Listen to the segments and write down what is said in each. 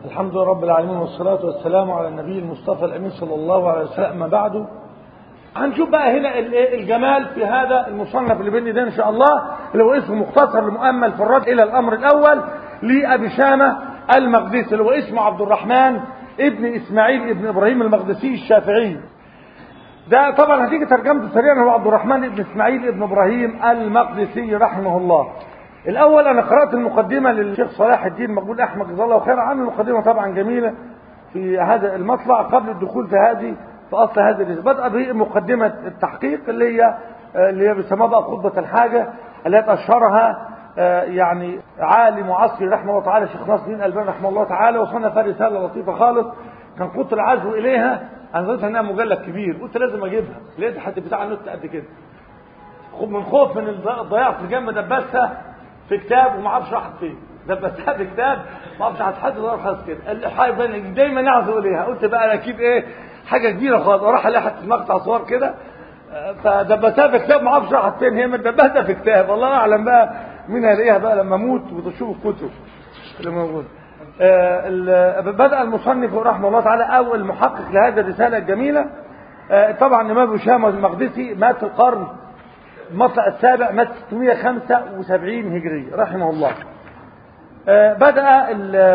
الحمد لله رب العالمين والصلاة والسلام على النبي المصطفى الأمين صلى الله عليه وسلم أما بعد هنشوف بقى هنا الجمال في هذا المصنف اللي بيني ده إن شاء الله اللي هو اسمه مختصر المؤمل في الرد إلى الأمر الأول لأبي شامة المقدسي اللي هو اسمه عبد الرحمن ابن إسماعيل ابن إبراهيم المقدسي الشافعي ده طبعا هتيجي ترجمته سريعا هو عبد الرحمن ابن إسماعيل ابن إبراهيم المقدسي رحمه الله الأول أنا قرأت المقدمة للشيخ صلاح الدين مقبول أحمد جزاه الله خير عن المقدمة طبعا جميلة في هذا المطلع قبل الدخول في هذه في أصل هذه الرسالة بدأ بمقدمة التحقيق اللي هي اللي هي بيسموها بقى خطبة الحاجة التي أشهرها يعني عالم وعصري رحمه الله تعالى شيخ ناصر الدين الألباني رحمه الله تعالى وصنف رسالة لطيفة خالص كان كنت العزو إليها أنا ظنيت إنها مجلد كبير قلت لازم أجيبها لقيت حد بتاع النت قد كده من خوف من الضياع في الجنب دبسها في كتاب وما اعرفش راحت فين دبستها في كتاب ما اعرفش هتحدد ولا خلاص كده الحاجه دايما نعزو اليها قلت بقى اكيد ايه حاجه كبيره خالص اروح الاقي حته مقطع صور كده فدبستها في كتاب ما اعرفش راحت فين هي مدبستها في كتاب الله اعلم بقى مين هيلاقيها بقى لما اموت وتشوف الكتب اللي موجوده آه بدا المصنف رحمه الله تعالى او المحقق لهذه الرساله الجميله آه طبعا الامام هشام المقدسي مات في القرن المطلع السابع مات 675 هجري رحمه الله آه بدأ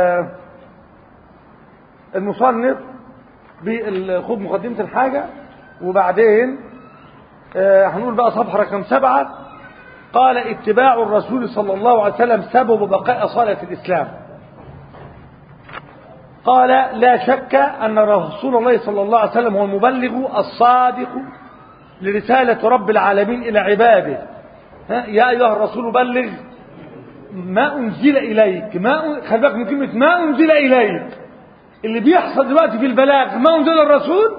المصنف بخوض مقدمة الحاجة وبعدين آه هنقول بقى صفحة رقم سبعة قال اتباع الرسول صلى الله عليه وسلم سبب بقاء صالة الإسلام قال لا شك أن رسول الله صلى الله عليه وسلم هو المبلغ الصادق لرسالة رب العالمين إلى عباده ها يا أيها الرسول بلغ ما أنزل إليك ما خلي بالك من كلمة ما أنزل إليك اللي بيحصل دلوقتي في البلاغ ما أنزل الرسول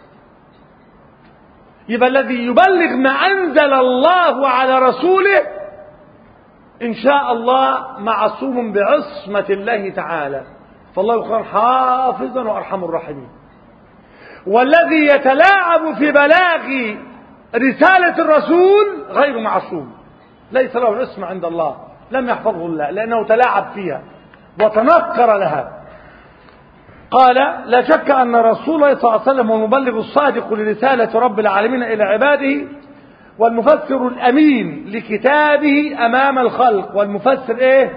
يبقى الذي يبلغ ما أنزل الله على رسوله إن شاء الله معصوم بعصمة الله تعالى فالله يكون حافظا وأرحم الراحمين والذي يتلاعب في بلاغ رسالة الرسول غير معصوم ليس له الاسم عند الله لم يحفظه الله لأنه تلاعب فيها وتنكر لها قال لا شك أن رسول الله صلى الله عليه وسلم هو المبلغ الصادق لرسالة رب العالمين إلى عباده والمفسر الأمين لكتابه أمام الخلق والمفسر إيه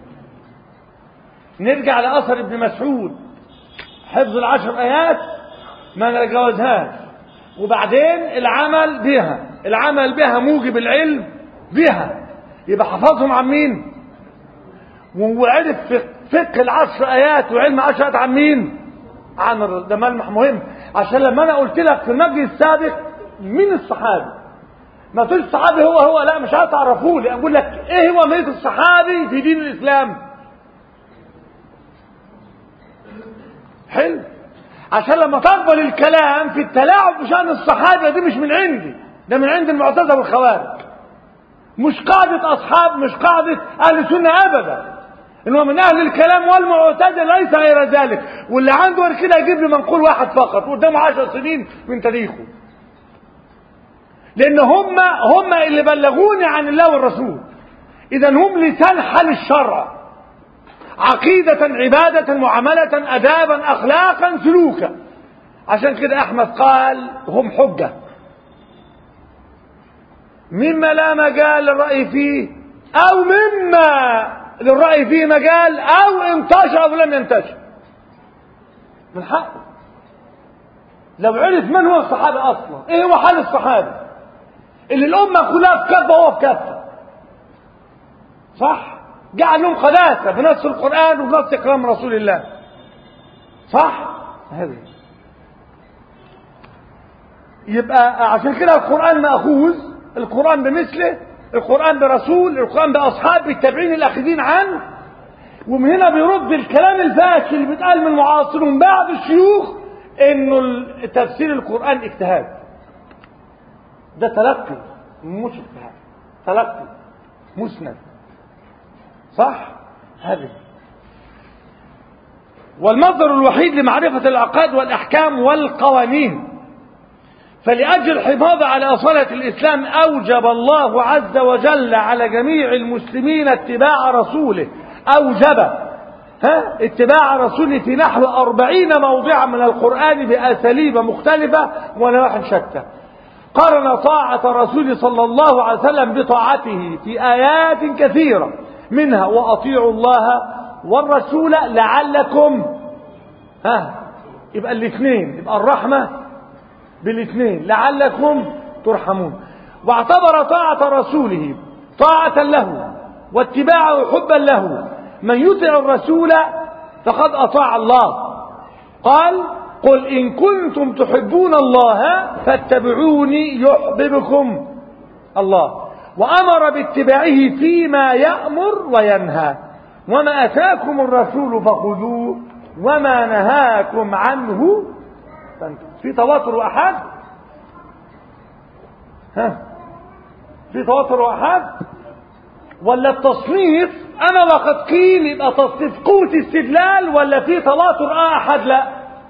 نرجع لأثر ابن مسعود حفظ العشر آيات ما نتجاوزهاش وبعدين العمل بها العمل بها موجب العلم بها يبقى حفظهم عن مين وعرف فقه العشر ايات وعلم عشر ايات عن مين عن ده ملمح مهم عشان لما انا قلت لك في المجلس السابق مين الصحابي ما تقولش الصحابي هو هو لا مش هتعرفوه لي اقول لك ايه هو ميت الصحابي في دين الاسلام حلو عشان لما تقبل الكلام في التلاعب بشأن الصحابة دي مش من عندي ده من عند المعتزلة والخوارج مش قاعدة أصحاب مش قاعدة أهل السنة أبدا إنه من أهل الكلام والمعتزلة ليس غير ذلك واللي عنده غير كده يجيب لي منقول واحد فقط قدامه عشر سنين من تاريخه لأن هم هم اللي بلغوني عن الله والرسول إذا هم لسان حال الشرع عقيدة عبادة معاملة أدابا أخلاقا سلوكا عشان كده أحمد قال هم حجة مما لا مجال للرأي فيه أو مما للرأي فيه مجال أو انتشر أو لم ينتشر من حقه لو عرف من هو الصحابي أصلا إيه هو حال الصحابي اللي الأمة كلها في كفة وهو في كفة صح جعل لهم قداسة في نص القرآن وفي نص كلام رسول الله صح هذا يبقى عشان كده القرآن مأخوذ القرآن بمثله القرآن برسول القرآن بأصحاب التابعين الأخذين عنه ومن هنا بيرد الكلام الفاشل اللي بيتقال من المعاصرين من بعض الشيوخ انه تفسير القرآن اجتهاد ده تلقي مش اجتهاد تلقي مسند صح هذه والمصدر الوحيد لمعرفة العقائد والأحكام والقوانين فلأجل الحفاظ على أصالة الإسلام أوجب الله عز وجل على جميع المسلمين اتباع رسوله أوجب ها اتباع رسوله في نحو أربعين موضعا من القرآن بأساليب مختلفة ونواح شتى قرن طاعة الرسول صلى الله عليه وسلم بطاعته في آيات كثيرة منها وأطيعوا الله والرسول لعلكم ها يبقى الاثنين يبقى الرحمة بالاثنين لعلكم ترحمون واعتبر طاعة رسوله طاعة له واتباعه حبا له من يطع الرسول فقد أطاع الله قال قل إن كنتم تحبون الله فاتبعوني يحببكم الله وأمر باتباعه فيما يأمر وينهى وما أتاكم الرسول فخذوه وما نهاكم عنه في تواتر وأحد ها في تواتر وأحد ولا التصنيف أنا وقد قيل يبقى تصنيف قوة استدلال ولا في تواتر أحد لا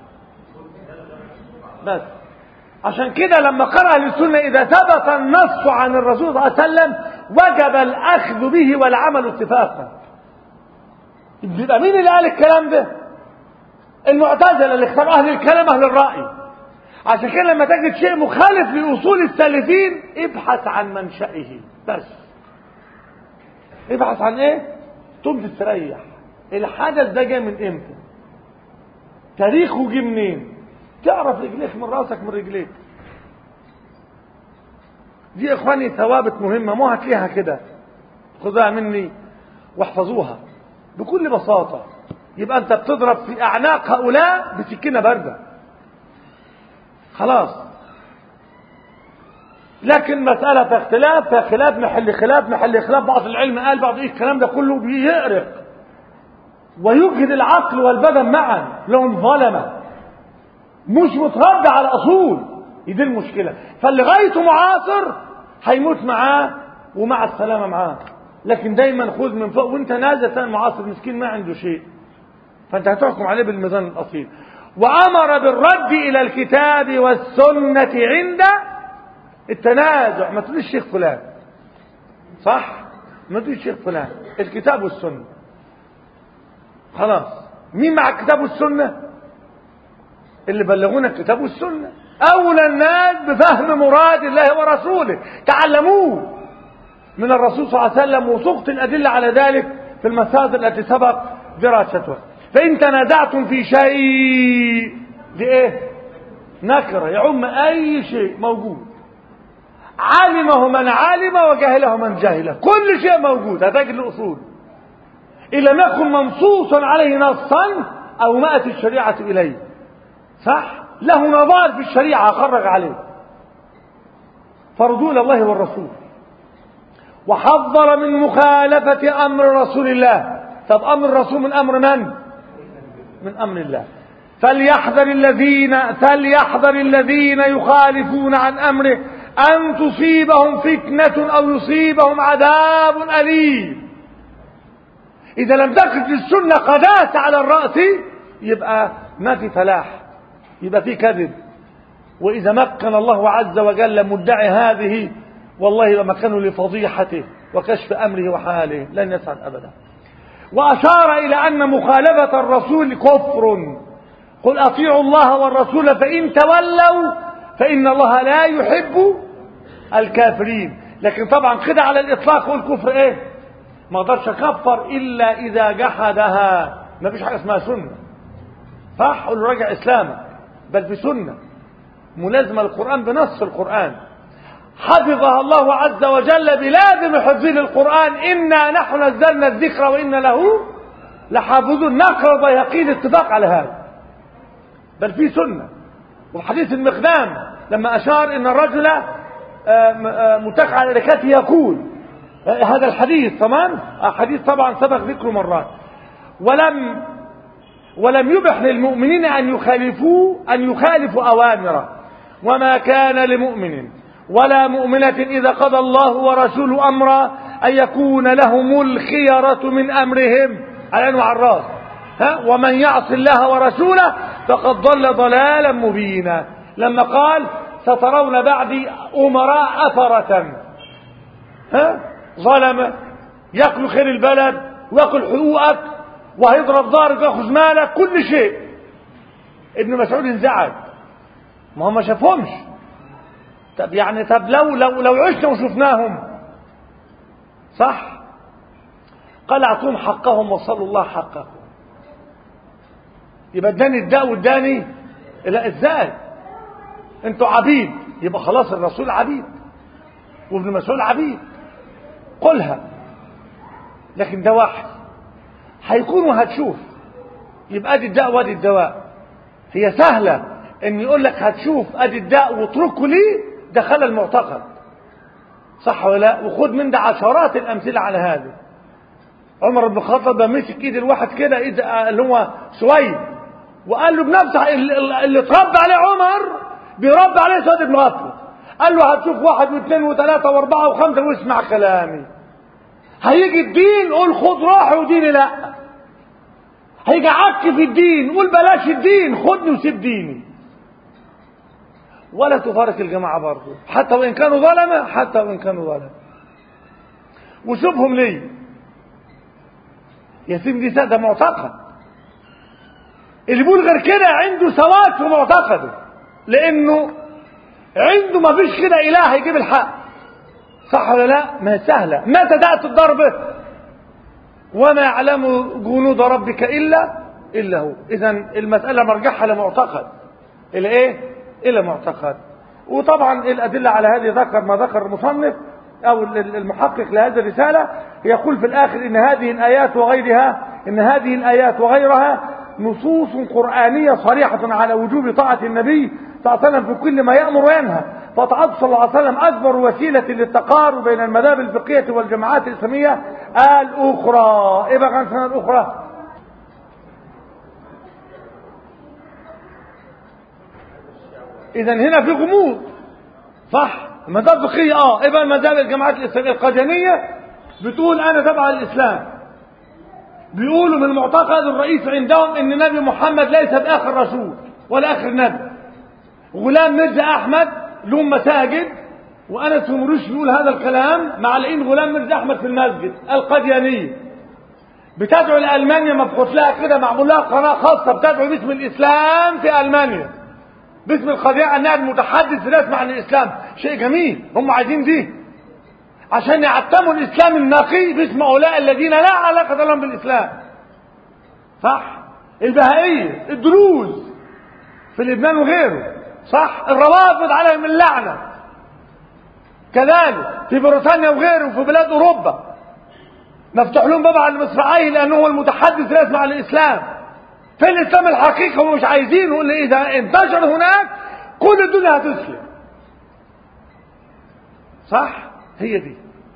بس عشان كده لما قرأ السنة إذا ثبت النص عن الرسول صلى الله عليه وسلم وجب الأخذ به والعمل اتفاقا يبقى مين اللي قال الكلام ده المعتزله اللي اختار اهل الكلام اهل الراي عشان كده لما تجد شيء مخالف لاصول السالفين ابحث عن منشئه بس ابحث عن ايه تقوم تستريح الحدث ده جاي من امتى تاريخه جه منين تعرف رجليك من راسك من رجليك دي يا اخواني ثوابت مهمه مو هتلاقيها كده خذها مني واحفظوها بكل بساطه يبقى انت بتضرب في اعناق هؤلاء بسكينه بارده خلاص لكن مسألة في اختلاف في خلاف محل خلاف محل خلاف بعض العلم قال بعض ايه الكلام ده كله بيقرق ويجهد العقل والبدن معا لهم ظلمة مش متربى على اصول دي المشكلة فاللي غايته معاصر هيموت معاه ومع السلامة معاه لكن دايما خذ من فوق وانت نازل ثاني معاصر مسكين ما عنده شيء فانت هتحكم عليه بالميزان الاصيل وامر بالرد الى الكتاب والسنة عند التنازع ما تقولش الشيخ فلان صح ما تقولش الشيخ فلان الكتاب والسنة خلاص مين مع الكتاب والسنة اللي بلغونا الكتاب والسنة أولى الناس بفهم مراد الله ورسوله تعلموه من الرسول صلى الله عليه وسلم وسقط الأدلة على ذلك في المساجد التي سبق دراستها فإن تنازعتم في شيء لإيه نكرة يعم أي شيء موجود علمه من علم وجهله من جهله كل شيء موجود هتجد الأصول إن لم يكن منصوصا عليه نصا أو مأت الشريعة إليه صح له نظائر في الشريعة أخرج عليه فردوا إلى الله والرسول وحذر من مخالفة أمر رسول الله طب أمر الرسول من أمر من من أمر الله فليحذر الذين فليحذر الذين يخالفون عن أمره أن تصيبهم فتنة أو يصيبهم عذاب أليم إذا لم تكن السنة قداسة على الرأس يبقى ما في فلاح يبقى في كذب وإذا مكن الله عز وجل مدعي هذه والله لمكنه لفضيحته وكشف أمره وحاله لن يسعد أبدا وأشار إلى أن مخالفة الرسول كفر قل أطيعوا الله والرسول فإن تولوا فإن الله لا يحب الكافرين لكن طبعا كده على الإطلاق هو الكفر إيه ما اقدرش أكفر إلا إذا جحدها ما فيش حاجة اسمها سنة صح قل راجع إسلامك بل بسنة ملازمة القرآن بنص القرآن حفظها الله عز وجل بلازم حفظ القرآن إنا نحن نزلنا الذكر وإنا له لحافظون نقرأ بيقين اتفاق على هذا بل في سنة وحديث المقدام لما أشار إن الرجل متكع على ركاته يقول هذا الحديث تمام حديث طبعا سبق ذكره مرات ولم ولم يبح للمؤمنين أن يخالفوا أن يخالفوا أوامره وما كان لمؤمن ولا مؤمنة إذا قضى الله ورسوله أمرا أن يكون لهم الخيرة من أمرهم على أنواع الراس ها ومن يعص الله ورسوله فقد ضل ضلالا مبينا لما قال سترون بعدي أمراء أثرة ها ظلم يأكل خير البلد ويأكل حقوقك وهيضرب ظهرك وياخذ مالك كل شيء ابن مسعود انزعج ما هم ما شافهمش طب يعني طب لو لو لو عشنا وشفناهم صح قال اعطوهم حقهم وصلوا الله حقهم يبقى اداني الداء واداني لا ازاي انتوا عبيد يبقى خلاص الرسول عبيد وابن مسعود عبيد قلها لكن ده واحد هيكون وهتشوف يبقى ادي الداء وادي الدواء هي سهلة ان يقول لك هتشوف ادي الداء واتركه ليه ده خلل معتقد صح ولا لا وخد من ده عشرات الامثله على هذا عمر بن الخطاب مسك ايد الواحد كده ايد اللي هو سويد وقال له بنفسه اللي اتربى عليه عمر بيربى عليه سعد بن غفر قال له هتشوف واحد واثنين وثلاثه واربعه وخمسه واسمع كلامي هيجي الدين قول خد روحي وديني لا هيجي عك في الدين قول بلاش الدين خدني وسيب ديني ولا تفارق الجماعة برضه حتى وإن كانوا ظلمة حتى وإن كانوا ظلمة وشوفهم ليه يتيم دي ده معتقد اللي بيقول غير كده عنده سواد في معتقده لأنه عنده ما فيش كده إله يجيب الحق صح ولا لا ما سهلة متى تأتي الضربة وما يعلم جنود ربك إلا إلا هو إذا المسألة مرجعها لمعتقد إلى إيه إلى معتقد وطبعا الأدلة على هذه ذكر ما ذكر المصنف أو المحقق لهذه الرسالة يقول في الآخر إن هذه الآيات وغيرها إن هذه الآيات وغيرها نصوص قرآنية صريحة على وجوب طاعة النبي صلى الله عليه وسلم في كل ما يأمر وينهى فطاعته صلى الله عليه وسلم أكبر وسيلة للتقارب بين المذاهب الفقهية والجماعات الإسلامية الأخرى إيه بقى كانت الأخرى اذا هنا في غموض صح المذاهب الفقهيه اه يبقى المذاهب الجماعات الاسلاميه القاديانيه بتقول انا تبع الاسلام بيقولوا من المعتقد الرئيس عندهم ان نبي محمد ليس باخر رسول ولا اخر نبي غلام مرزا احمد لهم مساجد وانس ومروش بيقول هذا الكلام مع لئين غلام مرزا احمد في المسجد القاديانيه بتدعو لالمانيا مبحوث لها كده معمول لها قناه خاصه بتدعو باسم الاسلام في المانيا باسم القضية أنها المتحدث رسمي عن الإسلام شيء جميل هم عايزين دي عشان يعتموا الإسلام النقي باسم هؤلاء الذين لا علاقة لهم بالإسلام صح البهائية الدروز في لبنان وغيره صح الروافض عليهم اللعنة كذلك في بريطانيا وغيره وفي بلاد أوروبا مفتوح لهم باب على المصراعي لأنه هو المتحدث رسمي عن الإسلام في الاسلام الحقيقي هم مش عايزينه اللي اذا انتشر هناك كل الدنيا هتسلم صح هي دي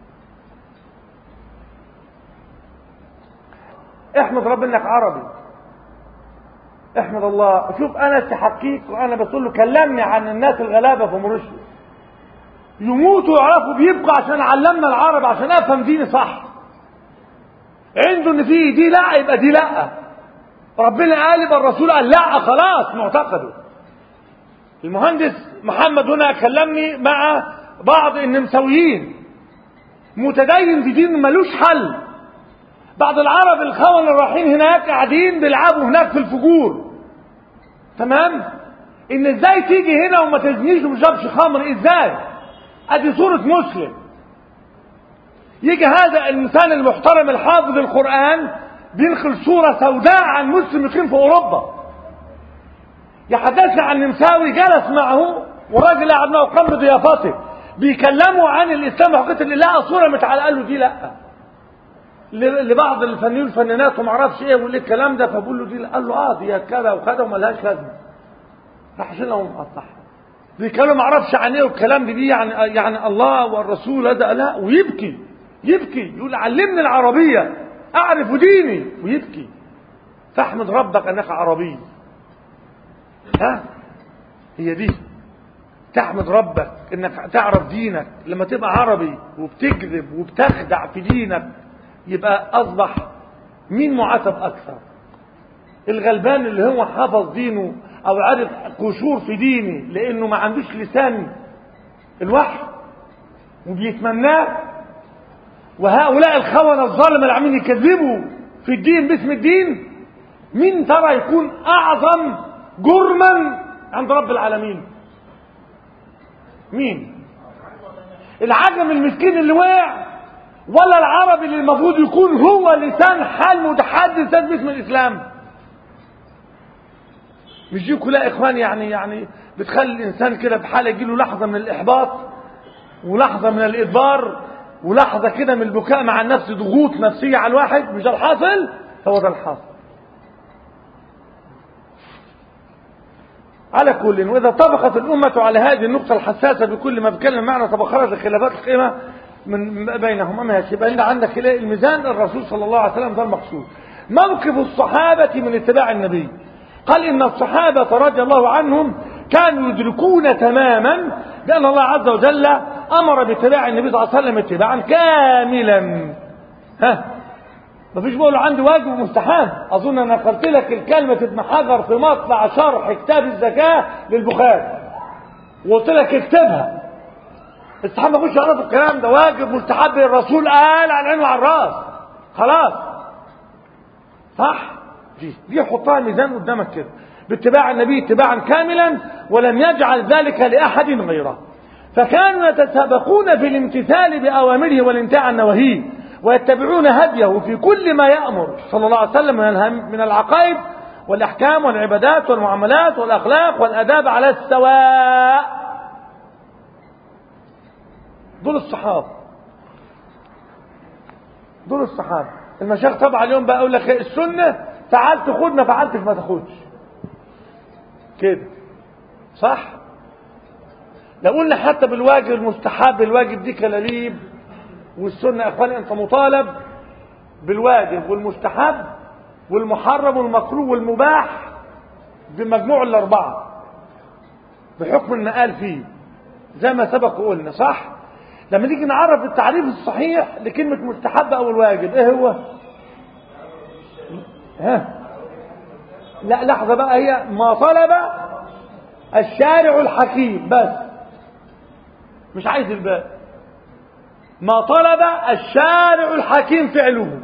احمد ربنا انك عربي احمد الله شوف انا استحقيك وانا بقول له كلمني عن الناس الغلابه في موريشيا يموتوا ويعرفوا بيبقى عشان علمنا العرب عشان افهم ديني صح عنده ان في دي لا يبقى دي لا ربنا قال يبقى الرسول قال لا خلاص معتقده المهندس محمد هنا كلمني مع بعض النمساويين متدين في دين ملوش حل بعض العرب الخونة رايحين هناك قاعدين بيلعبوا هناك في الفجور تمام ان ازاي تيجي هنا وما تزنيش وما تشربش خمر ازاي ادي صورة مسلم يجي هذا الانسان المحترم الحافظ القرآن بينقل صورة سوداء عن مسلم يقيم في أوروبا يحدثنا عن نمساوي جلس معه وراجل قاعد معه قام بضيافته بيكلموا عن الإسلام وحقيقة اللي لقى صورة متعلقة قال له دي لأ لبعض الفنانين والفنانات وما اعرفش ايه واللي الكلام ده فبقول له دي لأ. قال له اه دي كذا وكذا وملهاش لازمه راح شيلها ومقطعها بيتكلم ما اعرفش عن ايه والكلام دي يعني يعني الله والرسول هذا لا ويبكي يبكي يقول علمني العربيه أعرف ديني ويبكي فاحمد ربك أنك عربي ها هي دي تحمد ربك انك تعرف دينك لما تبقى عربي وبتكذب وبتخدع في دينك يبقى اصبح مين معاتب اكثر الغلبان اللي هو حفظ دينه او عرف قشور في دينه لانه ما عندوش لسان الوحي وبيتمناه وهؤلاء الخونة الظالمة اللي عاملين يكذبوا في الدين باسم الدين مين ترى يكون اعظم جرما عند رب العالمين مين العجم المسكين اللي وقع ولا العربي اللي المفروض يكون هو لسان حال متحدث باسم الاسلام مش دي كلها اخوان يعني يعني بتخلي الانسان كده بحاله يجيله لحظه من الاحباط ولحظه من الادبار ولحظه كده من البكاء مع النفس ضغوط نفسيه على الواحد مش ده الحاصل هو ده الحاصل على كل واذا طبقت الامه على هذه النقطه الحساسه بكل ما بيتكلم معنى طبقات الخلافات القيمه من بينهم ماشي يبقى انت عندك الميزان الرسول صلى الله عليه وسلم ده المقصود موقف الصحابه من اتباع النبي قال إن الصحابة رضي الله عنهم كانوا يدركون تماما بأن الله عز وجل أمر باتباع النبي صلى الله عليه وسلم اتباعا كاملا ها مفيش بقول عندي واجب ومستحب أظن أنا قلت لك الكلمة ابن حجر في مطلع شرح كتاب الزكاة للبخاري وقلت لك اكتبها الصحابة ما يخش يعرفوا الكلام ده واجب مستحب الرسول قال على العين وعلى الراس خلاص صح دي دي حطها ميزان قدامك كده باتباع النبي اتباعا كاملا ولم يجعل ذلك لأحد غيره فكانوا يتسابقون في الامتثال بأوامره والانتهاء عن نواهيه ويتبعون هديه في كل ما يأمر صلى الله عليه وسلم من العقائد والأحكام والعبادات والمعاملات والأخلاق والأداب على السواء دول الصحابة دول الصحابة المشايخ طبعا اليوم بقى يقول لك السنة فعلت خد ما فعلتش ما تاخدش كده صح لو قلنا حتى بالواجب المستحب الواجب دي كلاليب والسنة يا اخواني انت مطالب بالواجب والمستحب والمحرم والمكروه والمباح بمجموع الاربعة بحكم المقال فيه زي ما سبق وقلنا صح لما نيجي نعرف التعريف الصحيح لكلمة مستحب او الواجب ايه هو ها لا لحظة بقى هي ما طلب الشارع الحكيم بس مش عايز الباقي ما طلب الشارع الحكيم فعله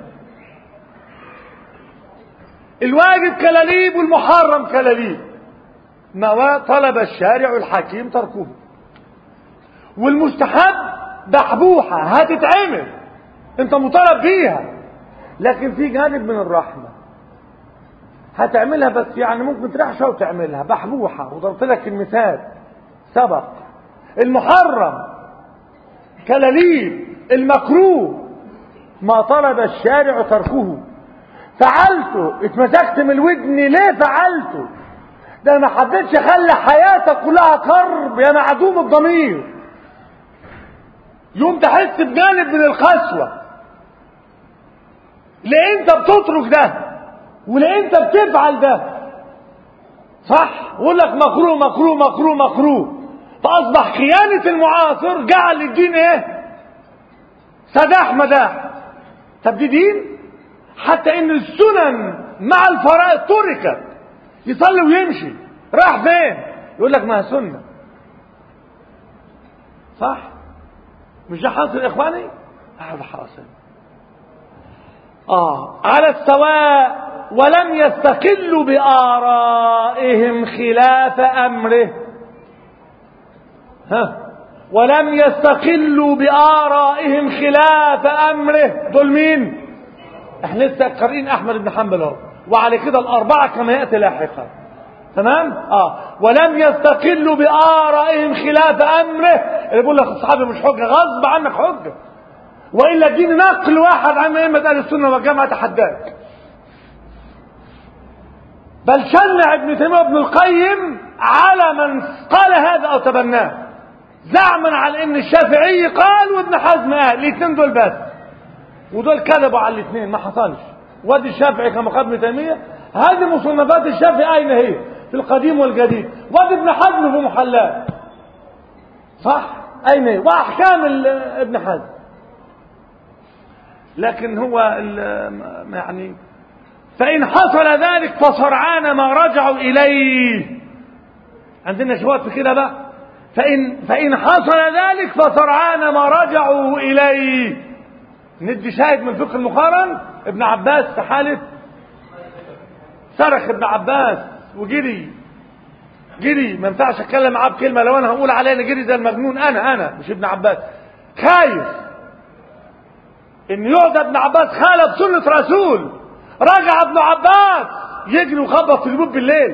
الواجب كلاليب والمحرم كلاليب ما طلب الشارع الحكيم تركه والمستحب بحبوحة هتتعمل انت مطالب بيها لكن في جانب من الرحمة هتعملها بس يعني ممكن تريح وتعملها بحبوحة وضربت لك المثال سبق المحرم كلاليب المكروه ما طلب الشارع تركه فعلته اتمسكت من الودن ليه فعلته ده ما حبيتش اخلي حياتك كلها كرب يا معدوم الضمير يوم تحس بجانب من القسوة ليه انت بتترك ده وليه انت بتفعل ده صح يقول لك مكروه مكروه مكروه مكروه فاصبح خيانة المعاصر جعل الدين ايه سداح مداح طب دي دين حتى ان السنن مع الفرائض تركت يصلي ويمشي راح فين يقول لك ما سنه صح مش ده حاصل يا اخواني هذا حاصل اه على السواء ولم يستقلوا بآرائهم خلاف أمره ها ولم يستقلوا بآرائهم خلاف أمره دول مين احنا لسه قارئين أحمد بن حنبل اهو وعلى كده الأربعة كما يأتي لاحقا تمام اه ولم يستقلوا بآرائهم خلاف أمره اللي بيقول لك الصحابة مش حجة غصب عنك حجة وإلا دين نقل واحد عن أئمة أهل السنة والجماعة تحداك بل شنع ابن تيمية وابن القيم على من قال هذا أو تبناه زعما على ان الشافعي قال وابن حزم قال الاثنين دول بس ودول كذبوا على الاثنين ما حصلش وادي الشافعي كما قال ابن تيميه هذه مصنفات الشافعي اين هي في القديم والجديد وادي ابن حزم في محلات صح اين هي واحكام ابن حزم لكن هو يعني فان حصل ذلك فسرعان ما رجعوا اليه عندنا شباب في كده بقى فإن, فإن حصل ذلك فسرعان ما رجعوا إليه ندي شاهد من الفقه المقارن ابن عباس في حالة صرخ ابن عباس وجري جري ما ينفعش اتكلم معاه بكلمه لو انا هقول عليه انا جري زي المجنون انا انا مش ابن عباس خايف ان يقعد ابن عباس خالف سنه رسول رجع ابن عباس يجري وخبط في الباب بالليل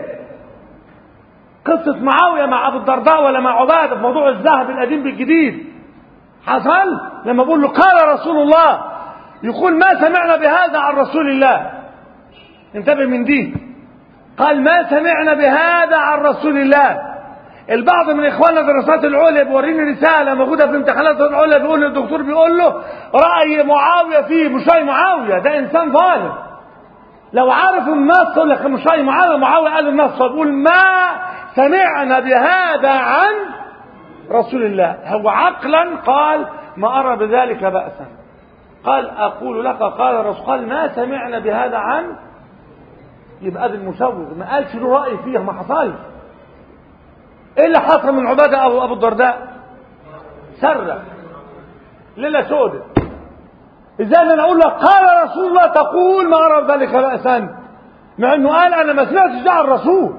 قصة معاوية مع أبو الدرداء ولا مع عبادة في موضوع الذهب القديم بالجديد حصل لما بقول له قال رسول الله يقول ما سمعنا بهذا عن رسول الله انتبه من دي قال ما سمعنا بهذا عن رسول الله البعض من اخواننا في الدراسات العليا بيوريني رساله موجوده في امتحانات العليا بيقول الدكتور بيقول له راي معاويه فيه مش راي معاويه ده انسان ظالم لو عارف النص يقول لك مش راي معاويه معاويه قال النص بيقول ما سمعنا بهذا عن رسول الله هو عقلا قال ما ارى بذلك باسا قال اقول لك قال الرسول قال ما سمعنا بهذا عن يبقى ده المسوغ ما قالش له راي فيها ما حصلش ايه اللي حصل من عباده او ابو الدرداء سرح ليله سودة ازاي انا اقول لك قال رسول الله تقول ما ارى ذلك باسا مع انه قال انا ما سمعتش ده عن الرسول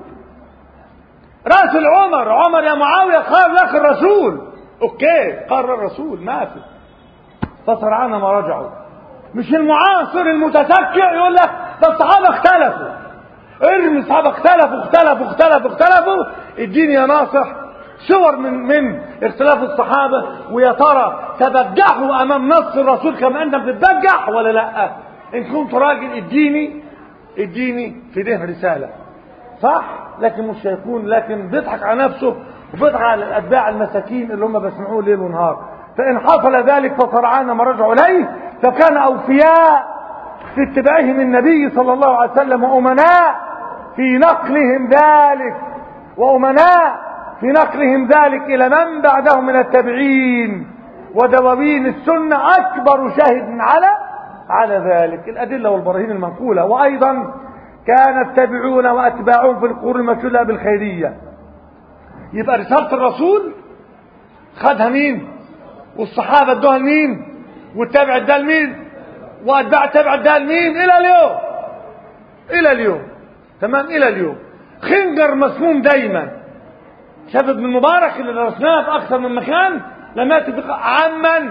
راسل عمر عمر يا معاويه قال لك الرسول اوكي قال الرسول ما في فسرعان ما رجعوا مش المعاصر المتسكع يقول لك ده الصحابه اختلفوا ارمي الصحابه اختلفوا اختلفوا اختلفوا اختلفوا اديني يا ناصح صور من من اختلاف الصحابه ويا ترى تبجحوا امام نص الرسول كما انت بتتبجح ولا لا ان كنت راجل اديني اديني في ده رساله صح لكن مش هيكون لكن بيضحك على نفسه وبيضحك على الاتباع المساكين اللي هم بيسمعوه ليل ونهار فان حصل ذلك فسرعان ما رجعوا اليه فكان اوفياء في اتباعهم النبي صلى الله عليه وسلم وامناء في نقلهم ذلك وامناء في نقلهم ذلك الى من بعدهم من التابعين ودواوين السنه اكبر شاهد على على ذلك الادله والبراهين المنقوله وايضا كان التابعون واتباعهم في القرون المشهوره بالخيريه يبقى رساله الرسول خدها مين والصحابه ادوها لمين والتابع اداها لمين واتباع التابع اداها لمين الى اليوم الى اليوم تمام الى اليوم خنجر مسموم دايما شاف ابن المبارك اللي درسناه في اكثر من مكان لما ياتي عمن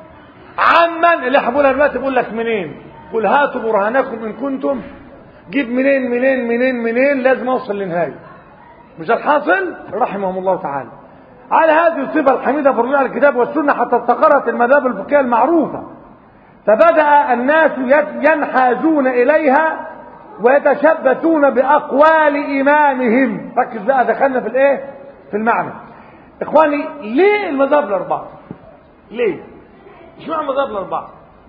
عمن اللي حبولها دلوقتي بيقول لك منين قل هاتوا برهانكم ان كنتم جيب منين منين منين منين لازم اوصل للنهايه مش الحاصل رحمهم الله تعالى على هذه الصفه الحميده في رجوع الكتاب والسنه حتى استقرت المذاهب الفقهيه المعروفه فبدا الناس ينحازون اليها ويتشبثون باقوال امامهم ركز بقى دخلنا في الايه في المعنى اخواني ليه المذاهب الاربعه ليه اشمعنى المذاهب الاربعه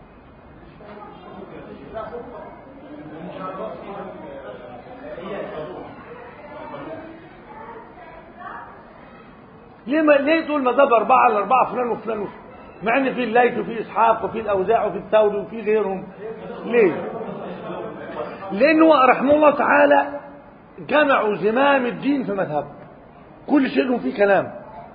ليه ما ليه تقول مذهب أربعة على أربعة فلان وفلان وفلان مع إن في الليث وفي إسحاق وفي الأوزاع وفي الثوري وفي غيرهم ليه؟ لأنه رحمه الله تعالى جمعوا زمام الدين في مذهب كل شيء لهم فيه كلام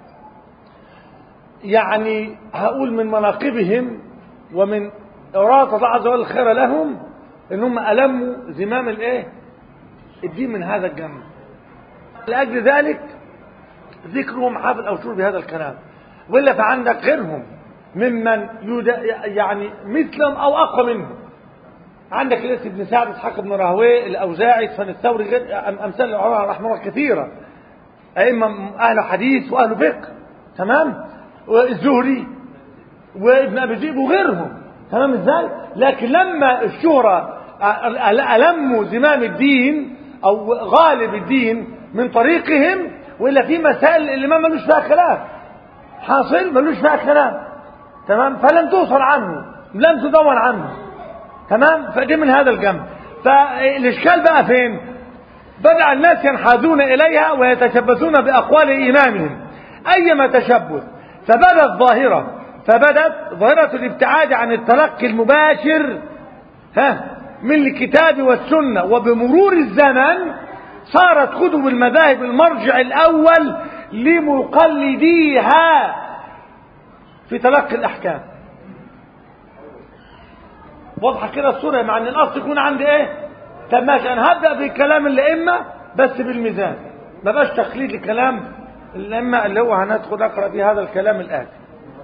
يعني هقول من مناقبهم ومن إرادة الله عز وجل الخير لهم إن هم ألموا زمام الإيه؟ الدين من هذا الجمع لأجل ذلك ذكرهم حافل أو شور بهذا الكلام وإلا فعندك غيرهم ممن يعني مثلهم أو أقوى منهم عندك ليس بن سعد اسحاق بن راهويه الاوزاعي سفيان الثوري غير امثال العلماء رحمه الله كثيره ائمه اهل حديث واهل فقه تمام والزهري وابن ابي ذئب وغيرهم تمام ازاي لكن لما الشهره الموا زمام الدين او غالب الدين من طريقهم والا في مسائل الامام ملوش فيها خلاف حاصل ملوش فيها كلام تمام فلن توصل عنه لن تدون عنه تمام فدي من هذا الجنب فالاشكال بقى فين بدأ الناس ينحازون إليها ويتشبثون بأقوال إمامهم أيما تشبث فبدت ظاهرة فبدت ظاهرة الابتعاد عن التلقي المباشر ها من الكتاب والسنة وبمرور الزمن صارت كتب المذاهب المرجع الأول لمقلديها في تلقي الأحكام واضحه كده الصوره مع ان الاصل يكون عندي ايه طب ماشي انا هبدا بكلام الائمه بس بالميزان ما بقاش تقليد لكلام الائمه اللي هو هندخل اقرا فيه هذا الكلام الاتي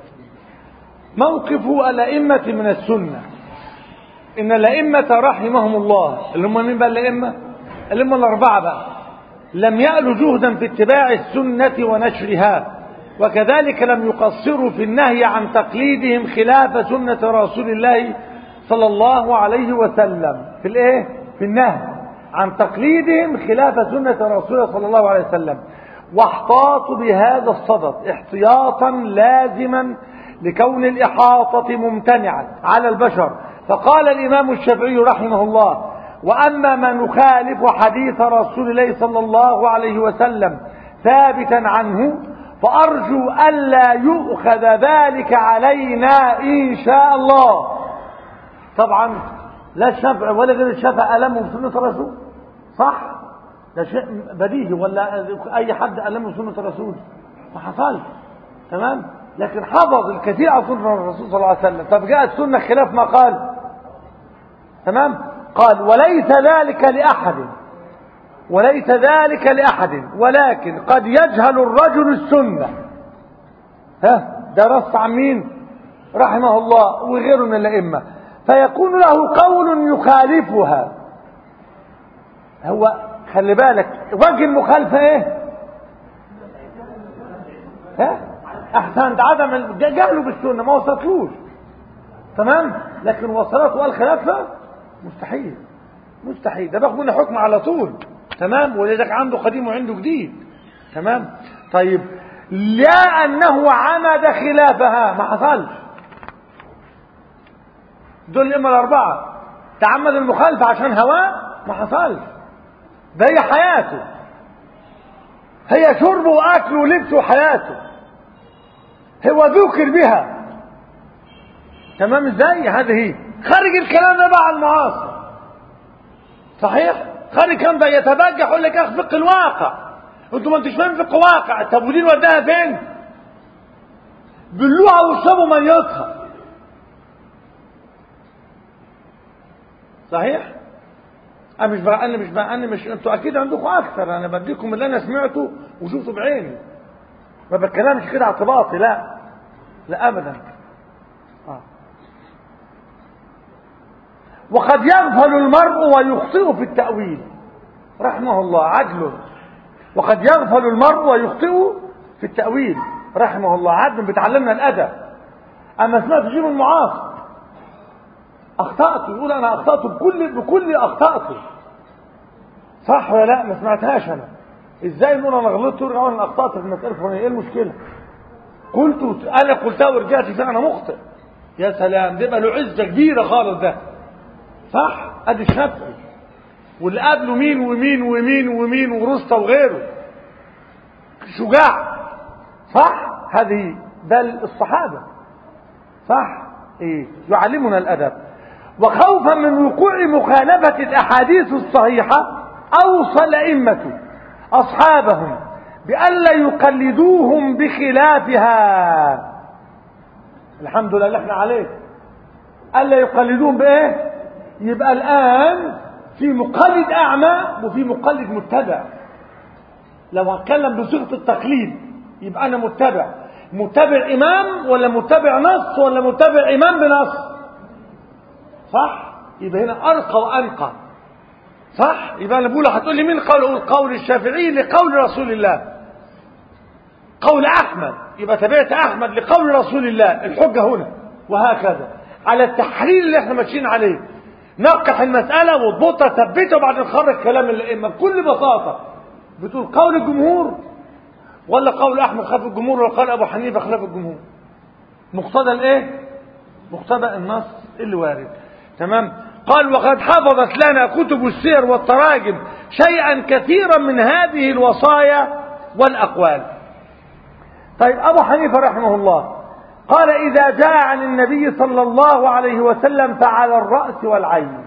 موقف الائمه من السنه ان الائمه رحمهم الله اللي هم مين بقى الائمه اللي هم الاربعه بقى لم يألوا جهدا في اتباع السنه ونشرها وكذلك لم يقصروا في النهي عن تقليدهم خلاف سنة رسول الله صلى الله عليه وسلم في الايه في النهي عن تقليدهم خلاف سنة رسول الله صلى الله عليه وسلم واحتاطوا بهذا الصدد احتياطا لازما لكون الإحاطة ممتنعة على البشر فقال الإمام الشافعي رحمه الله وأما ما نخالف حديث رسول الله صلى الله عليه وسلم ثابتا عنه فأرجو ألا يؤخذ ذلك علينا إن شاء الله طبعا لا الشافع ولا غير الشافع ألمه بسنة الرسول صح ده شيء بديهي ولا أي حد ألمه بسنة الرسول ما حصلش تمام لكن حفظ الكثير عن سنة الرسول صلى الله عليه وسلم طب جاءت سنة خلاف ما قال تمام قال وليس ذلك لأحد وليس ذلك لأحد ولكن قد يجهل الرجل السنة ها ده رص عن مين رحمه الله وغيره من الأئمة فيكون له قول يخالفها هو خلي بالك وجه المخالفة ايه ها احسنت عدم جهله بالسنة ما وصلتلوش تمام لكن وصلته قال خلافها مستحيل مستحيل ده باخد منه حكم على طول تمام ولذلك عنده قديم وعنده جديد تمام طيب لا انه عمد خلافها ما حصلش دول الائمه الاربعه تعمد المخالفه عشان هواه ما حصلش ده هي حياته هي شربه واكله ولبسه وحياته هو ذكر بها تمام ازاي هذه خارج الكلام ده بقى على المعاصر صحيح خارج كان ده يتبجح يقول لك اخ فقه الواقع انتوا ما انتوش فاهم فقه واقع طب ودي نوديها فين بلوها واشربوا ميتها صحيح انا مش بقى انا مش بقى انا مش انتوا اكيد عندكم اكثر انا بديكم اللي انا سمعته وشفته بعيني ما بتكلمش كده اعتباطي لا لا ابدا آه. وقد يغفل المرء ويخطئ في التأويل رحمه الله عدل وقد يغفل المرء ويخطئ في التأويل رحمه الله عدل بتعلمنا الأدب أما سمعت جيب المعاصر أخطأت يقول أنا أخطأت بكل بكل أخطأت صح ولا لا ما سمعتهاش أنا إزاي نقول أنا غلطت ورجعوا أنا أخطأت في المسألة الفلانية إيه المشكلة قلت أنا قلتها ورجعت فيها أنا مخطئ يا سلام ده يبقى له عزة كبيرة خالص ده صح ادي الشافعي واللي قبله مين ومين ومين ومين ورسطة وغيره شجاع صح هذه ده الصحابة صح ايه يعلمنا الادب وخوفا من وقوع مخالفة الاحاديث الصحيحة اوصى الائمة اصحابهم بألا يقلدوهم بخلافها الحمد لله اللي احنا عليه ألا يقلدوهم بايه يبقى الآن في مقلد أعمى وفي مقلد متبع لو هتكلم بصيغة التقليد يبقى أنا متبع متبع إمام ولا متبع نص ولا متبع إمام بنص صح يبقى هنا أرقى وأنقى صح يبقى أنا بقول هتقول لي مين قول أقول قول الشافعي لقول رسول الله قول أحمد يبقى تبعت أحمد لقول رسول الله الحجة هنا وهكذا على التحليل اللي احنا ماشيين عليه نقح المسألة واضبطها ثبتها وبعدين نخرج كلام الأئمة بكل بساطة بتقول قول الجمهور ولا قول أحمد خلاف الجمهور ولا قول أبو حنيفة خلاف الجمهور مقتضى الإيه؟ مقتضى النص اللي وارد تمام قال وقد حفظت لنا كتب السير والتراجم شيئا كثيرا من هذه الوصايا والأقوال طيب أبو حنيفة رحمه الله قال إذا جاء عن النبي صلى الله عليه وسلم فعلى الرأس والعين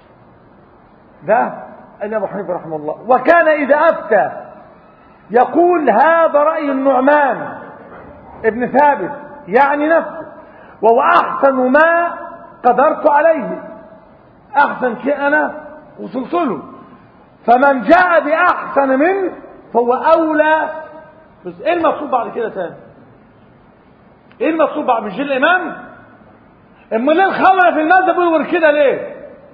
ده أن أبو حنيفة رحمه الله وكان إذا أفتى يقول هذا رأي النعمان ابن ثابت يعني نفسه وهو أحسن ما قدرت عليه احسن شيء انا وصلت له فمن جاء باحسن منه فهو اولى بس ايه المطلوب بعد كده تاني ايه المطلوب بعد مش الامام اما ليه الخمره في المذهب بيقول كده ليه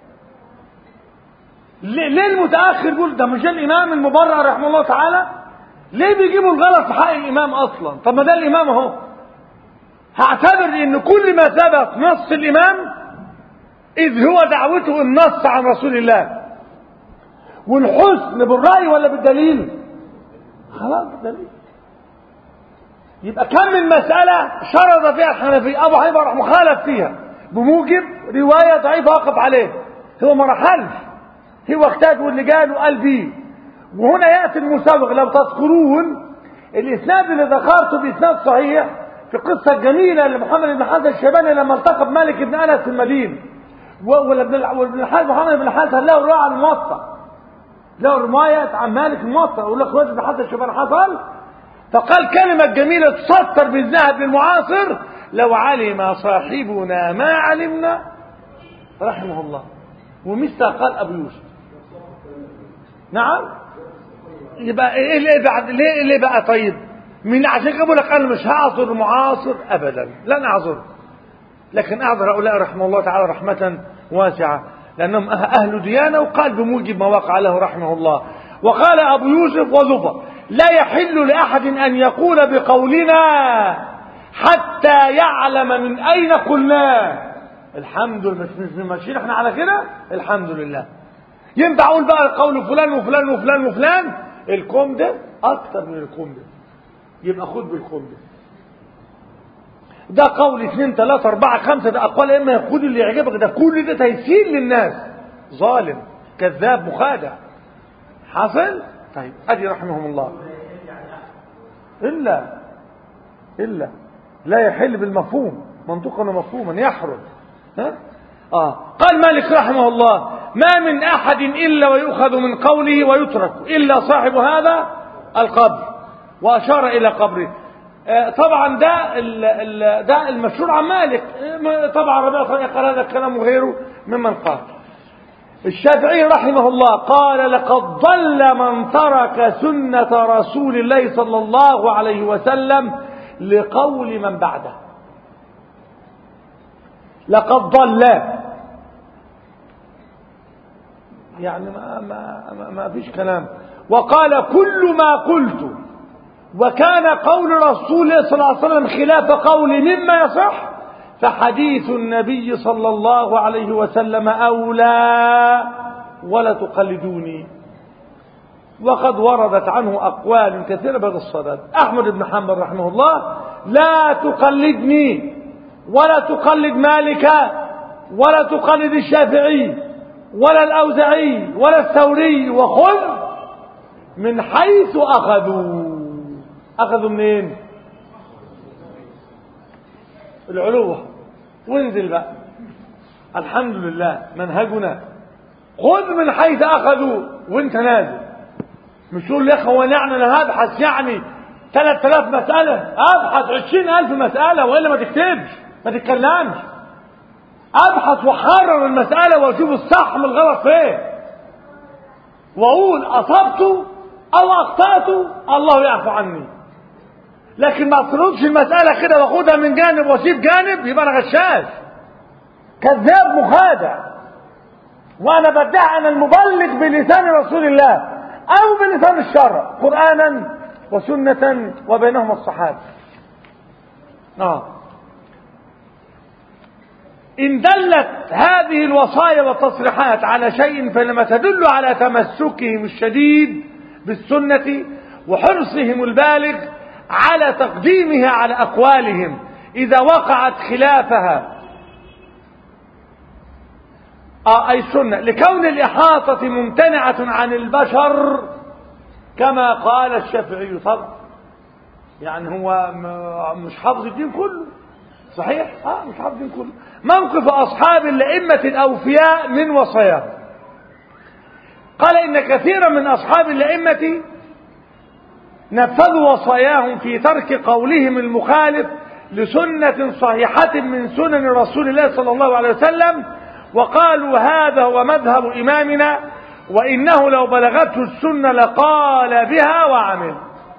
ليه ليه المتاخر بيقول ده مش الامام المبرر رحمه الله تعالى ليه بيجيبوا الغلط في حق الامام اصلا طب ما ده الامام اهو هعتبر ان كل ما ثبت نص الامام اذ هو دعوته النص عن رسول الله والحسن بالراي ولا بالدليل خلاص بالدليل يبقى كم من مسألة شرط فيها الحنفية أبو حنيفة راح مخالف فيها بموجب رواية ضعيفة وقف عليه هو ما رحلش هو اختاد واللي قال وقال بيه وهنا يأتي المسابق لو تذكرون الإسناد اللي ذكرته بإسناد صحيح في القصة الجميلة لمحمد بن حسن الشيباني لما التقى بمالك بن أنس في المدينة وابن الحارث محمد بن حسن له رواية عن الموطأ له رواية عن مالك الموطأ يقول لك بن حسن الشيباني حصل فقال كلمة جميلة تسطر بالذهب للمعاصر لو علم صاحبنا ما علمنا رحمه الله ومثل قال أبو يوسف نعم يبقى ايه اللي بعد ليه اللي بقى طيب من عشان كده بقول لك انا مش هعذر معاصر ابدا لن اعذر لكن اعذر هؤلاء رحمه الله تعالى رحمه واسعه لانهم اهل ديانه وقال بموجب ما وقع له رحمه الله وقال ابو يوسف وزفر لا يحل لاحد ان يقول بقولنا حتى يعلم من اين قلناه الحمد لله مش مش ماشيين احنا على كده الحمد لله ينفع اقول بقى قول فلان وفلان وفلان وفلان الكوم ده اكتر من الكوم ده يبقى خد بالكوم ده ده قول اثنين ثلاثة أربعة خمسة ده أقوال إما خد اللي يعجبك ده كل ده تيسير للناس ظالم كذاب مخادع حصل طيب أدي رحمهم الله إلا إلا لا يحل بالمفهوم منطقا ومفهوما يحرم ها؟ آه. قال مالك رحمه الله ما من أحد إلا ويؤخذ من قوله ويترك إلا صاحب هذا القبر وأشار إلى قبره آه طبعا ده ال ال ده المشهور عن مالك طبعا ربيع قال هذا الكلام وغيره ممن قال الشافعي رحمه الله قال لقد ضل من ترك سنة رسول الله صلى الله عليه وسلم لقول من بعده لقد ضل يعني ما, ما, ما, ما فيش كلام وقال كل ما قلت وكان قول رسول الله صلى الله عليه وسلم خلاف قولي مما يصح فحديث النبي صلى الله عليه وسلم أولى ولا تقلدوني وقد وردت عنه أقوال كثيرة بهذا الصدد أحمد بن حنبل رحمه الله لا تقلدني ولا تقلد مالك ولا تقلد الشافعي ولا الأوزعي ولا الثوري وخذ من حيث أخذوا أخذوا منين العلوة وانزل بقى الحمد لله منهجنا خذ من حيث أخذوا وانت نازل مش تقول يا اخوان يعني انا هبحث يعني 3000 مسألة ابحث 20000 مسألة والا ما تكتبش ما تتكلمش ابحث واحرر المسألة واشوف الصح من الغلط فين واقول اصبت او اخطأت الله يعفو عني لكن ما اطردش المسألة كده واخدها من جانب واسيب جانب يبقى انا غشاش كذاب مخادع وانا بدعي انا المبلغ بلسان رسول الله او بلسان الشرع قرآنا وسنة وبينهما الصحابة اه إن دلت هذه الوصايا والتصريحات على شيء فلما تدل على تمسكهم الشديد بالسنة وحرصهم البالغ على تقديمها على أقوالهم إذا وقعت خلافها آه أي السنة لكون الإحاطة ممتنعة عن البشر كما قال الشافعي طبعا يعني هو مش حافظ الدين كله صحيح اه مش حافظ الدين كله موقف أصحاب الأئمة الأوفياء من وصاياهم قال إن كثيرا من أصحاب الأئمة نفذوا وصاياهم في ترك قولهم المخالف لسنة صحيحة من سنن رسول الله صلى الله عليه وسلم وقالوا هذا هو مذهب إمامنا وإنه لو بلغته السنة لقال بها وعمل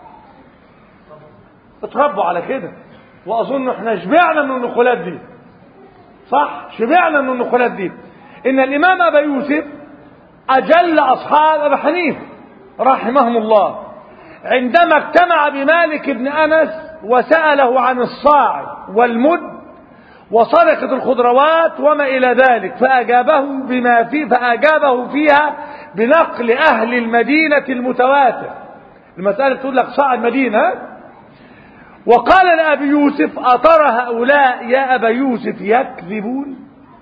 اتربوا على كده وأظن احنا شبعنا من النقولات دي صح شبعنا من النقولات دي إن الإمام أبا يوسف أجل أصحاب أبا حنيفة رحمهم الله عندما اجتمع بمالك بن أنس وسأله عن الصاع والمد وصدقة الخضروات وما إلى ذلك فأجابه بما فيه فأجابه فيها بنقل أهل المدينة المتواتر المسألة تقول لك صاع المدينة وقال لأبي يوسف أترى هؤلاء يا أبا يوسف يكذبون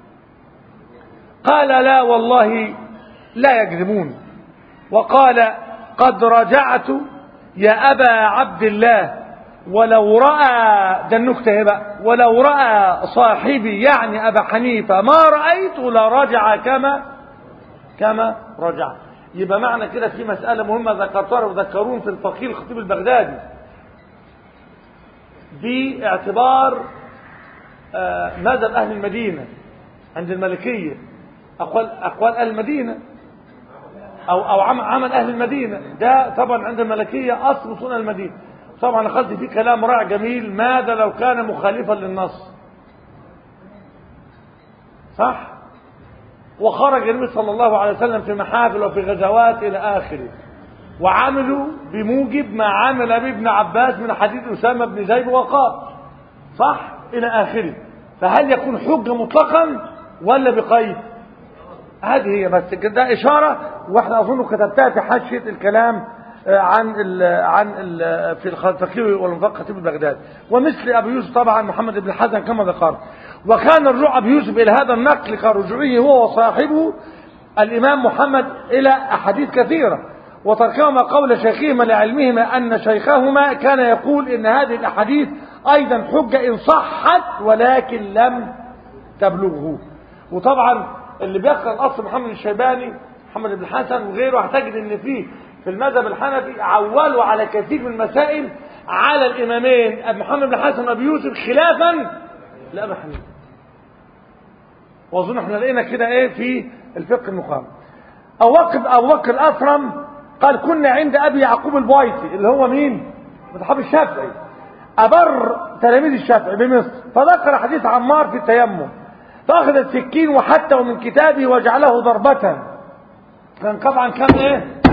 قال لا والله لا يكذبون وقال قد رجعت يا أبا عبد الله ولو رأى ده النكتة بقى ولو رأى صاحبي يعني أبا حنيفة ما رأيت لرجع كما كما رجع يبقى معنى كده في مسألة مهمة ذكرتها وذكرون في الفقيه الخطيب البغدادي باعتبار مذهب أهل المدينة عند الملكية أقوال, أقوال أهل المدينة أو, أو عمل أهل المدينة ده طبعا عند الملكية أصل سنة المدينة طبعا أخذت فيه كلام رائع جميل ماذا لو كان مخالفا للنص صح وخرج النبي صلى الله عليه وسلم في محافل وفي غزوات إلى آخره وعملوا بموجب ما عمل به ابن عباس من حديث أسامة بن زيد وقال صح إلى آخره فهل يكون حجة مطلقا ولا بقيد هذه هي بس ده إشارة واحنا أظن كتبتها في حاشية الكلام عن ال عن ال في الفقيه والمفقه خطيب البغداد ومثل ابي يوسف طبعا محمد بن الحسن كما ذكر وكان الرجوع ابي يوسف الى هذا النقل كرجوعه هو وصاحبه الامام محمد الى احاديث كثيره وتركهما قول شيخهما لعلمهما ان شيخهما كان يقول ان هذه الاحاديث ايضا حجه ان صحت ولكن لم تبلغه وطبعا اللي بيقرا الاصل محمد الشيباني محمد بن الحسن وغيره هتجد ان فيه في المذهب الحنفي عولوا على كثير من المسائل على الامامين ابي محمد بن حسن وابي يوسف خلافا لابي حنيفه واظن احنا لقينا كده ايه في الفقه المقام ابو بكر ابو بكر الاثرم قال كنا عند ابي يعقوب البويطي اللي هو مين مصحاب الشافعي ابر تلاميذ الشافعي بمصر فذكر حديث عمار في التيمم فاخذ السكين وحته من كتابه وجعله ضربه كان طبعا كان ايه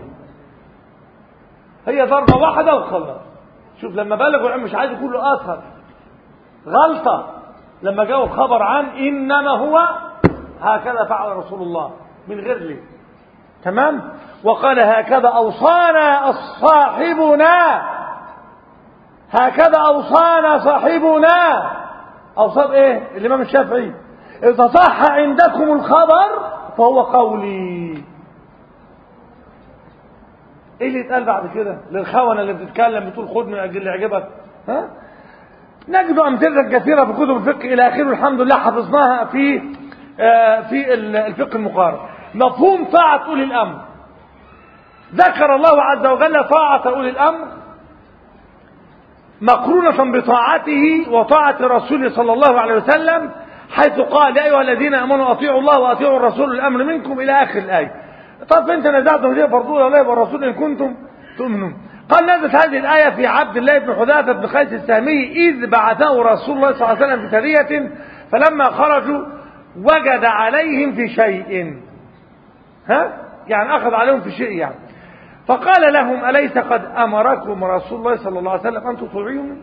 هي ضربة واحدة وخلاص شوف لما بلغوا مش عايز يقول له أثر غلطة لما جاءوا الخبر عن إنما هو هكذا فعل رسول الله من غير لي تمام وقال هكذا أوصانا صاحبنا هكذا أوصانا صاحبنا أوصاب إيه الإمام الشافعي إذا صح عندكم الخبر فهو قولي ايه اللي يتقال بعد كده للخونه اللي بتتكلم بتقول خد من اجل اللي يعجبك ها نجد امثله كثيره في كتب الفقه الى اخره الحمد لله حفظناها في آه في الفقه المقارن مفهوم طاعه اولي الامر ذكر الله عز وجل طاعه اولي الامر مقرونة بطاعته وطاعة رسوله صلى الله عليه وسلم حيث قال يا أيها الذين آمنوا أطيعوا الله وأطيعوا الرسول الأمر منكم إلى آخر الآية طب انت نزعتم هذه فرضوها ولا يبقى الرسول ان كنتم تؤمنون قال نزلت هذه الآية في عبد الله بن حذافة بن قيس السامي إذ بعثه رسول الله صلى الله عليه وسلم في سرية فلما خرجوا وجد عليهم في شيء ها يعني أخذ عليهم في شيء يعني فقال لهم أليس قد أمركم رسول الله صلى الله عليه وسلم أن تطيعوني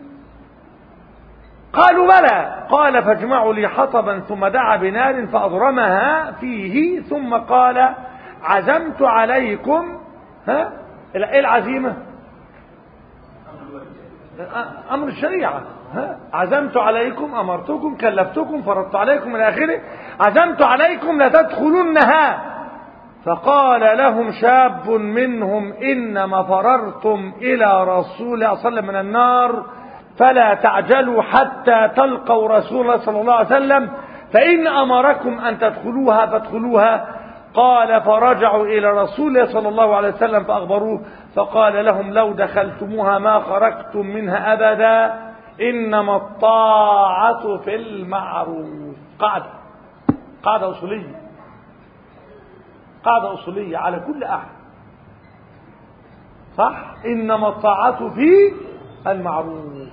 قالوا بلى قال فاجمعوا لي حطبا ثم دعا بنار فأضرمها فيه ثم قال عزمت عليكم ها ايه العزيمه امر الشريعه ها عزمت عليكم امرتكم كلفتكم فرضت عليكم الى اخره عزمت عليكم لتدخلنها فقال لهم شاب منهم انما فررتم الى رسول الله صلى الله عليه وسلم من النار فلا تعجلوا حتى تلقوا رسول الله صلى الله عليه وسلم فان امركم ان تدخلوها فادخلوها قال فرجعوا إلى رسول الله صلى الله عليه وسلم فأخبروه فقال لهم لو دخلتموها ما خرجتم منها أبدا إنما الطاعة في المعروف قاعدة قاعدة أصولية قاعدة أصولية على كل أحد صح إنما الطاعة في المعروف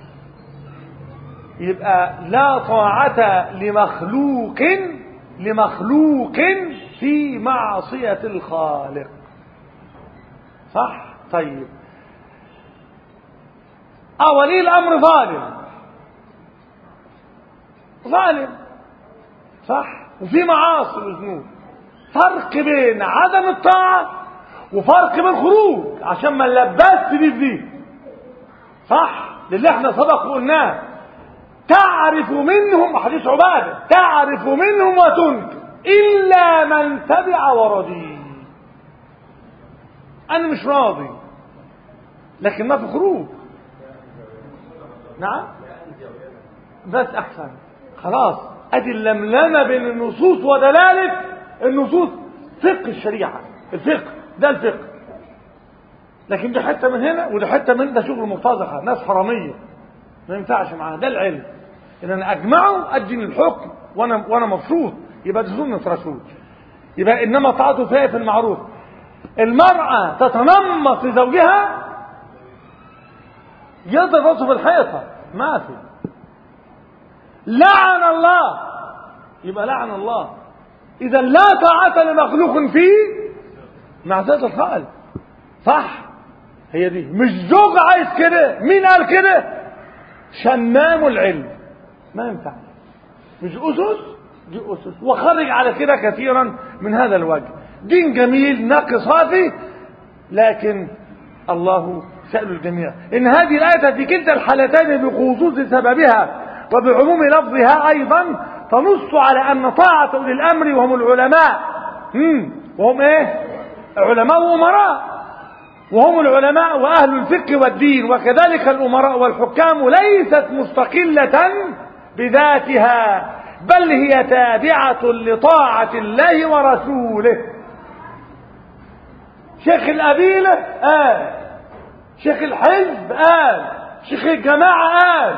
يبقى لا طاعة لمخلوق لمخلوق في معصية الخالق صح طيب اه ولي الامر ظالم ظالم صح وفي معاصي وذنوب فرق بين عدم الطاعة وفرق بين خروج عشان ما نلبسش دي في دي صح للي احنا سبق وقلناه تعرف منهم حديث عبادة تعرف منهم وتنكر إلا من تبع ورضي أنا مش راضي لكن ما في خروج نعم بس أحسن خلاص أدي اللملمة بين النصوص ودلالة النصوص فقه الشريعة الفقه ده الفقه لكن دي حتة من هنا ودي حتة من ده شغل مرتزقة ناس حرامية ما ينفعش معاها ده العلم ان انا اجمعه ادي الحكم وانا وانا مبسوط يبقى دي سنه رسول يبقى انما طاعته فيها في المعروف المرأة تتنمص لزوجها يضرب راسه في الحيطة ما في لعن الله يبقى لعن الله إذا لا طاعة لمخلوق فيه معصية الخالق صح هي دي مش زوج عايز كده مين قال كده شمام العلم ما ينفع مش أسس دي أسس وخرج على كده كثيرا من هذا الوجه دين جميل نقي صافي لكن الله سأل الجميع إن هذه الآية في كلتا الحالتين بخصوص سببها وبعموم لفظها أيضا تنص على أن طاعة أولي الأمر وهم العلماء هم وهم إيه علماء وأمراء وهم العلماء وأهل الفقه والدين وكذلك الأمراء والحكام ليست مستقلة بذاتها بل هي تابعة لطاعة الله ورسوله شيخ القبيلة قال شيخ الحزب قال شيخ الجماعة قال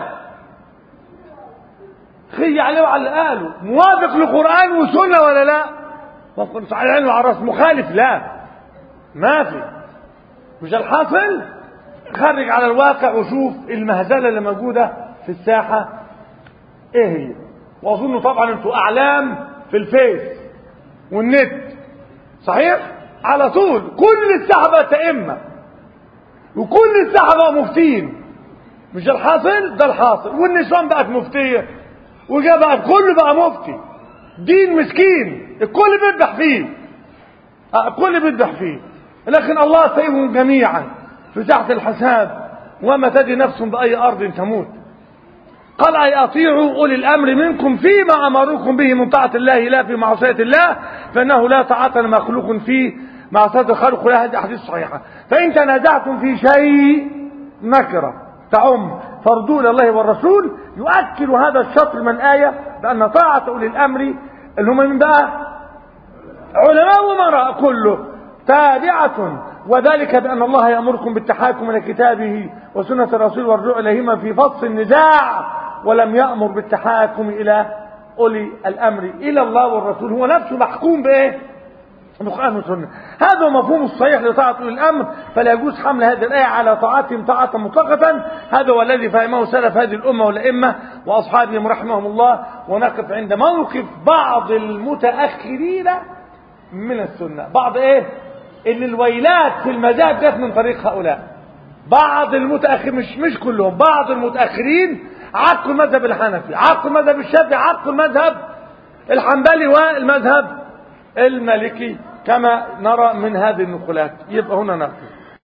خي عليه وعلى اللي قاله موافق لقرآن وسنة ولا لا موافق على العلم وعلى الراس مخالف لا ما في مش الحاصل خرج على الواقع وشوف المهزلة اللي موجودة في الساحة ايه هي واظن طبعا انتوا اعلام في الفيس والنت صحيح على طول كل السحبة تأمة وكل السحبة مفتين مش الحاصل ده الحاصل والنسوان بقت مفتية وجا بقى كله بقى مفتي دين مسكين الكل بيذبح فيه الكل بيذبح فيه لكن الله سيبهم جميعا في ساحة الحساب وما تدري نفس بأي أرض تموت قال أي أطيعوا أولي الأمر منكم فيما أمركم به من طاعة الله لا في معصية الله فإنه لا طاعة لمخلوق فيه معصية الخلق لا هذه أحاديث صحيحة فإن تنازعتم في شيء نكرة تعم فردوا إلى الله والرسول يؤكد هذا الشطر من آية بأن طاعة أولي الأمر اللي هم من بقى علماء ومراء كله تابعة وذلك بأن الله يأمركم بالتحاكم إلى كتابه وسنة الرسول والرجوع إليهما في فصل النزاع ولم يأمر بالتحاكم إلى أولي الأمر إلى الله والرسول هو نفسه محكوم بإيه؟ بقرآن وسنة هذا هو مفهوم الصحيح لطاعة أولي الأمر فلا يجوز حمل هذه الآية على طاعتهم طاعة مطلقة هذا هو الذي فهمه سلف هذه الأمة والأئمة وأصحابهم رحمهم الله ونقف عند موقف بعض المتأخرين من السنة بعض إيه؟ ان الويلات في المذاهب جت من طريق هؤلاء بعض المتاخرين مش مش كلهم بعض المتاخرين عقوا المذهب الحنفي عقوا المذهب الشافعي عقوا المذهب الحنبلي والمذهب المالكي كما نرى من هذه النقولات يبقى هنا نقف